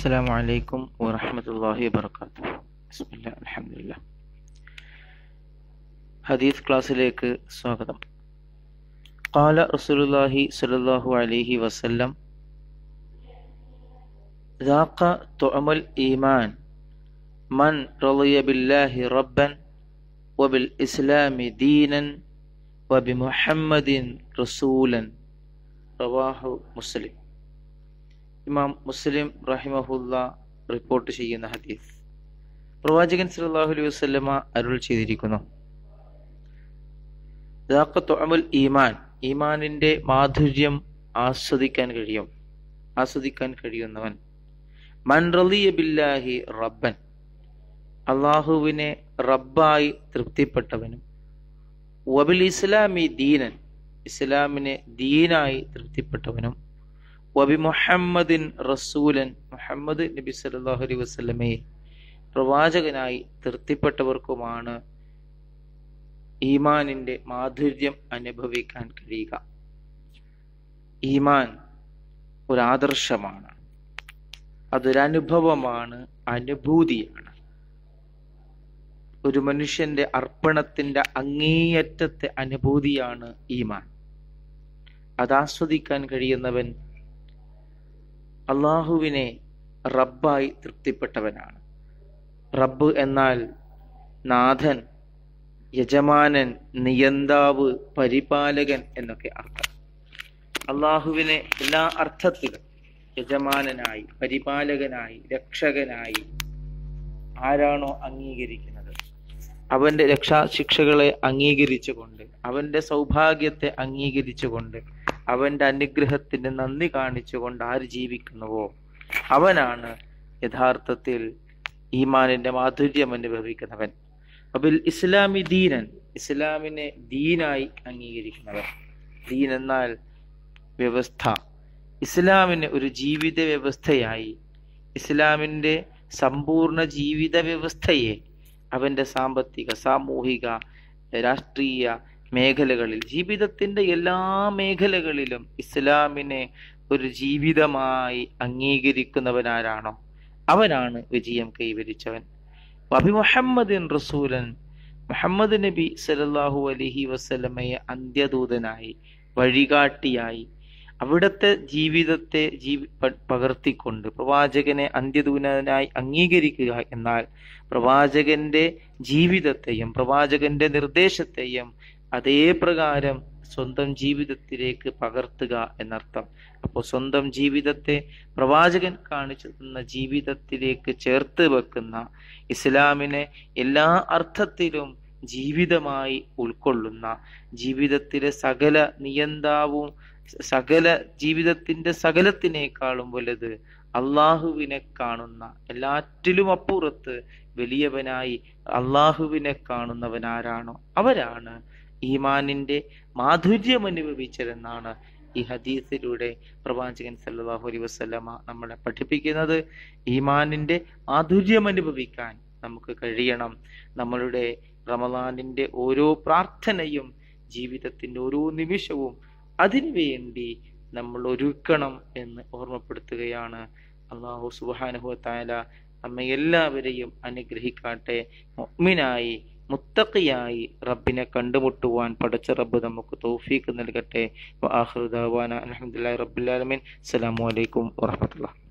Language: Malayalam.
السلام عليكم ورحمة الله وبركاته بسم الله الحمد لله ഹദീസ് ക്ലാസ്സിലേക്ക് സ്വാഗതം قال رسول الله صلى الله عليه وسلم ذاق طعم الإيمان من رضي بالله ربا وبالإسلام دينا وبمحمد رسولا رواه مسلم ഇമാം മുസ്ലിം റഹിമഹുല്ല റിപ്പോർട്ട് ചെയ്യുന്ന ഹദീസ് പ്രവാചകൻ സല്ലല്ലാഹു അലൈഹി വസല്ലമ അരുൾ ചെയ്തിരിക്കുന്നു ദാഖത്തുഅമുൽ ഈമാൻ ഈമാനിന്റെ മാധുര്യം ആസ്വദിക്കാൻ കഴിയും ആസ്വദിക്കാൻ കഴിയുന്നവൻ മൻ റളിയ ബില്ലാഹി റബ്ബൻ അള്ളാഹുവിനെ റബ്ബായി തൃപ്തിപ്പെട്ടവനും വബിൽ ഇസ്ലാമി ദീനൻ ഇസ്ലാമിനെ ദീനായി തൃപ്തിപ്പെട്ടവനും വബി മുഹമ്മദിൻ റസൂലൻ മുഹമ്മദ് നബി സല്ലല്ലാഹു അലൈഹി വസല്ലമയെ പ്രവാചകനായി തൃപ്തിപ്പെട്ടവർക്കുമാണ് ഈമാനിന്റെ മാധുര്യം അനുഭവിക്കാൻ കഴിയുക ഈമാൻ ഒരു ആദർശമാണ് അതൊരനുഭവമാണ് അനുഭൂതിയാണ് ഒരു മനുഷ്യന്റെ അർപ്പണത്തിന്റെ അങ്ങേയറ്റത്തെ അനുഭൂതിയാണ് ഈമാൻ അതാസ്വദിക്കാൻ കഴിയുന്നവൻ അള്ളാഹുവിനെ റബ്ബായി തൃപ്തിപ്പെട്ടവനാണ് റബ്ബ് എന്നാൽ നാഥൻ യജമാനൻ നിയന്താവ് പരിപാലകൻ എന്നൊക്കെ അർത്ഥം അള്ളാഹുവിനെ എല്ലാ അർത്ഥത്തിലും യജമാനനായി പരിപാലകനായി രക്ഷകനായി ആരാണോ അംഗീകരിക്കുന്നത് അവന്റെ രക്ഷാശിക്ഷകളെ അംഗീകരിച്ചുകൊണ്ട് അവന്റെ സൗഭാഗ്യത്തെ അംഗീകരിച്ചുകൊണ്ട് അവന്റെ അനുഗ്രഹത്തിന് നന്ദി കാണിച്ചുകൊണ്ട് ആര് ജീവിക്കുന്നുവോ അവനാണ് യഥാർത്ഥത്തിൽ ഈമാനിന്റെ മാധുര്യം അനുഭവിക്കുന്നവൻ അബിൽ ഇസ്ലാമി ദീനൻ ഇസ്ലാമിനെ ദീനായി അംഗീകരിക്കുന്നവൻ ദീൻ എന്നാൽ വ്യവസ്ഥ ഇസ്ലാമിന് ഒരു ജീവിത വ്യവസ്ഥയായി ഇസ്ലാമിന്റെ സമ്പൂർണ്ണ ജീവിത വ്യവസ്ഥയെ അവന്റെ സാമ്പത്തിക സാമൂഹിക രാഷ്ട്രീയ മേഖലകളിൽ ജീവിതത്തിന്റെ എല്ലാ മേഖലകളിലും ഇസ്ലാമിനെ ഒരു ജീവിതമായി അംഗീകരിക്കുന്നവനാരാണോ അവനാണ് വിജയം കൈവരിച്ചവൻ വബി മുഹമ്മദിൻ റസൂലൻ മുഹമ്മദ് നബി സല്ലല്ലാഹു അലൈഹി വസല്ലമയെ അന്ത്യദൂതനായി വഴികാട്ടിയായി അവിടുത്തെ ജീവിതത്തെ ജീവി പകർത്തിക്കൊണ്ട് പ്രവാചകനെ അന്ത്യദൂതനായി അംഗീകരിക്കുക എന്നാൽ പ്രവാചകന്റെ ജീവിതത്തെയും പ്രവാചകന്റെ നിർദ്ദേശത്തെയും അതേ പ്രകാരം സ്വന്തം ജീവിതത്തിലേക്ക് പകർത്തുക എന്നർത്ഥം അപ്പോൾ സ്വന്തം ജീവിതത്തെ പ്രവാചകൻ കാണിച്ചു തന്ന ജീവിതത്തിലേക്ക് ചേർത്ത് വെക്കുന്ന ഇസ്ലാമിനെ എല്ലാ അർത്ഥത്തിലും ജീവിതമായി ഉൾക്കൊള്ളുന്ന ജീവിതത്തിലെ സകല നിയന്താവും സകല ജീവിതത്തിന്റെ സകലത്തിനേക്കാളും വലുത് അള്ളാഹുവിനെ കാണുന്ന എല്ലാറ്റിലും അപ്പുറത്ത് വലിയവനായി അള്ളാഹുവിനെ കാണുന്നവൻ ആരാണോ അവരാണ് ഈമാനിന്റെ മാധുര്യം അനുഭവിച്ചതെന്നാണ് ഈ ഹദീസിലൂടെ പ്രവാചകൻ സല്ലല്ലാഹു അലൈഹി വസല്ലമ നമ്മളെ പഠിപ്പിക്കുന്നത് ഈമാനിന്റെ മാധുര്യം അനുഭവിക്കാൻ നമുക്ക് കഴിയണം നമ്മളുടെ റമദാനിന്റെ ഓരോ പ്രാർത്ഥനയും ജീവിതത്തിന്റെ ഓരോ നിമിഷവും അതിനുവേണ്ടി നമ്മൾ ഒരുക്കണം എന്ന് ഓർമ്മപ്പെടുത്തുകയാണ് അള്ളാഹു സുബാനുഹുത്തായ നമ്മെ എല്ലാവരെയും അനുഗ്രഹിക്കാട്ടെ മുഅ്മിനായി മുത്തഖിയായി റബ്ബിനെ കണ്ടുമുട്ടുവാൻ പടച്ച റബ്ബ് നമുക്ക് തൗഫീക്ക് നൽകട്ടെ അലഹമുല്ലാ റബ്ബുലാലമീൻ അസ്സലാമു അലൈക്കും വറഹമത്തുള്ള